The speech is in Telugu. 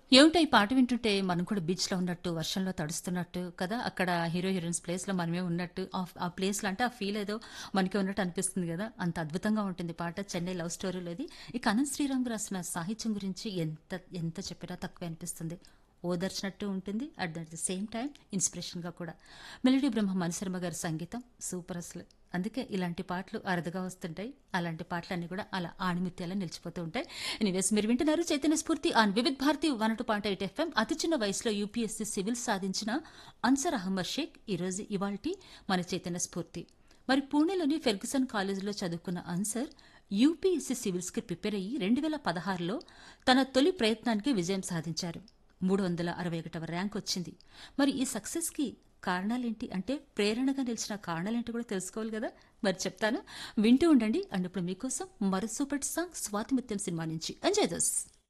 ఏమిటో ఈ పాట వింటుంటే మనం కూడా బీచ్ లో ఉన్నట్టు వర్షంలో తడుస్తున్నట్టు కదా అక్కడ హీరో హీరోయిన్స్ ప్లేస్ లో మనమే ఉన్నట్టు ఆ- ఆ ప్లేస్ లో అంటే ఆ ఫీల్ ఏదో మనకే ఉన్నట్టు అనిపిస్తుంది కదా అంత అద్భుతంగా ఉంటుంది పాట చెన్నై లవ్ స్టోరీలోది ఇక అనంత్ శ్రీరామ్ రాసిన సాహిత్యం గురించి ఎంత ఎంత చెప్పినా తక్కువ అనిపిస్తుంది ఓదర్చినట్టు ఉంటుంది అట్ ద సేమ్ టైం ఇన్స్పిరేషన్గా కూడా మెలడీ బ్రహ్మ మనశర్మ గారి సంగీతం సూపర్ అసలు అందుకే ఇలాంటి పాటలు అరుదుగా వస్తుంటాయి అలాంటి పాటలన్నీ కూడా అలా ఆణిముత్యాలా నిలిచిపోతూ ఉంటాయి ఎనీవేస్ మీరు వింటున్నారు Chaitanya Spoorthi on Vividh Bharati one two point eight FM అతి చిన్న వయసులో యూపీఎస్సీ సివిల్ సాధించిన అన్సర్ అహ్మద్ షేక్ ఈరోజు ఇవాల్టి మన చైతన్య స్ఫూర్తి మరి పూణేలోని ఫెర్గుసన్ కాలేజీలో చదువుకున్న అన్సర్ యూపీఎస్సీ సివిల్స్కి ప్రిపేర్ అయ్యి రెండు వేల పదహారులో తన తొలి ప్రయత్నానికి విజయం సాధించారు మూడు వందల అరవై ఒకటవ ర్యాంక్ వచ్చింది మరి ఈ సక్సెస్కి కారణాలేంటి అంటే ప్రేరణగా నిలిచిన కారణాలేంటి కూడా తెలుసుకోవాలి కదా మరి చెప్తాను వింటూ ఉండండి అండ్ ఇప్పుడు మీకోసం మరో సూపర్ సాంగ్ స్వాతిమిత్యం సినిమా నుంచి ఎంజాయ్ దస్